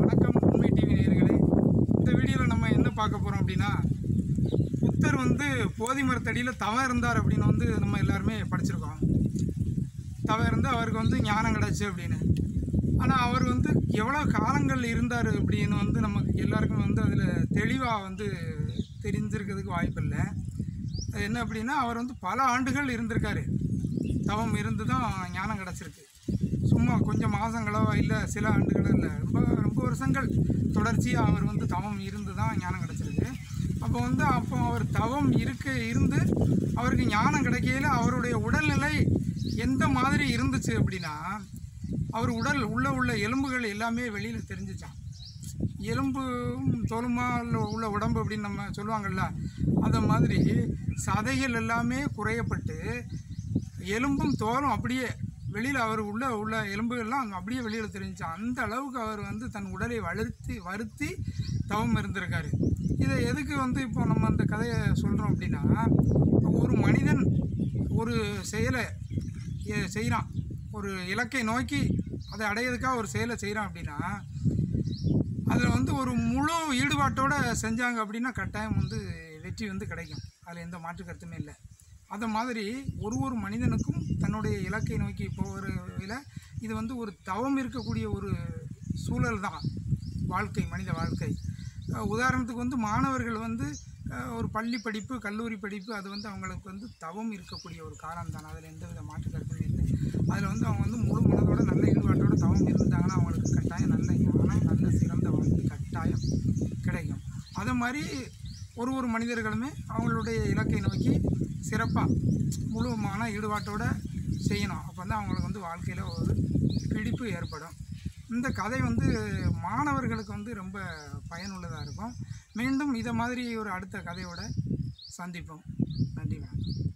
வணக்கம் உண்மை டிவி நேயர்களே இந்த வீடியோவில் நம்ம என்ன பார்க்க போகிறோம் அப்படின்னா புத்தர் வந்து போதி மரத்தடியில் தவம் இருந்தார் அப்படின்னு வந்து நம்ம எல்லாருமே படிச்சிருக்கோம் தவம் இருந்து அவருக்கு வந்து ஞானம் கிடச்சி அப்படின்னு ஆனால் அவர் வந்து எவ்வளோ காலங்கள் இருந்தார் அப்படின்னு வந்து நமக்கு எல்லாருக்கும் வந்து அதில் தெளிவாக வந்து தெரிஞ்சிருக்கிறதுக்கு வாய்ப்பில்லை அது என்ன அப்படின்னா அவர் வந்து பல ஆண்டுகள் இருந்திருக்காரு தவம் இருந்து தான் ஞானம் கிடச்சிருக்கு சும்மா கொஞ்சம் மாதங்களோ இல்லை சில ஆண்டுகளோ இல்லை ரொம்ப ரொம்ப வருஷங்கள் தொடர்ச்சியாக அவர் வந்து தவம் இருந்து தான் ஞானம் கிடச்சிருக்கு அப்போ வந்து அப்போ அவர் தவம் இருக்க இருந்து அவருக்கு ஞானம் கிடைக்கையில் அவருடைய உடல்நிலை எந்த மாதிரி இருந்துச்சு அப்படின்னா அவர் உடல் உள்ள உள்ள எலும்புகள் எல்லாமே வெளியில் தெரிஞ்சிச்சான் எலும்பும் தோலுமா உள்ள உள்ள உடம்பு அப்படின்னு நம்ம சொல்லுவாங்கள்ல அந்த மாதிரி சதைகள் எல்லாமே குறையப்பட்டு எலும்பும் தோலும் அப்படியே வெளியில் அவர் உள்ள உள்ள எலும்புகள்லாம் அங்கே அப்படியே வெளியில் தெரிஞ்சுச்சு அந்த அளவுக்கு அவர் வந்து தன் உடலை வலுத்தி வருத்தி தவம் இருந்திருக்காரு இதை எதுக்கு வந்து இப்போ நம்ம அந்த கதையை சொல்கிறோம் அப்படின்னா ஒரு மனிதன் ஒரு செயலை எ- செய்கிறான் ஒரு இலக்கை நோக்கி அதை அடையிறதுக்காக ஒரு செயலை செய்கிறான் அப்படின்னா அதில் வந்து ஒரு முழு ஈடுபாட்டோட செஞ்சாங்க அப்படின்னா கட்டாயம் வந்து வெற்றி வந்து கிடைக்கும் அதில் எந்த மாற்று கருத்துமே இல்லை அது மாதிரி ஒரு ஒரு மனிதனுக்கும் தன்னுடைய இலக்கை நோக்கி போகிறதில் இது வந்து ஒரு தவம் இருக்கக்கூடிய ஒரு சூழல் தான் வாழ்க்கை மனித வாழ்க்கை அஹ் உதாரணத்துக்கு வந்து மாணவர்கள் வந்து அஹ், ஒரு பள்ளி படிப்பு கல்லூரி படிப்பு அது வந்து அவங்களுக்கு வந்து தவம் இருக்கக்கூடிய ஒரு காலம் தான் அதில் எந்த வித மாற்று கருத்துமே இல்லை அதில் வந்து அவங்க வந்து முழு மனதோட நல்ல ஈடுபாட்டோட தவம் இருந்தாங்கன்னா அவங்களுக்கு கட்டாயம் நல்ல ஞானம் நல்ல சிறந்த வாழ்க்கை கட்டாயம் கிடைக்கும் அதே மாதிரி ஒரு ஒரு மனிதர்களுமே அவங்களுடைய இலக்கை நோக்கி சிறப்பாக முழு மன ஈடுபாட்டோட செய்யணும் அப்போ தான் அவங்களுக்கு வந்து வாழ்க்கையில் ஒரு பிடிப்பு ஏற்படும் இந்த கதை வந்து மாணவர்களுக்கு வந்து ரொம்ப பயனுள்ளதாக இருக்கும் மீண்டும் இதை மாதிரி ஒரு அடுத்த கதையோட சந்திப்போம் நன்றி வணக்கம்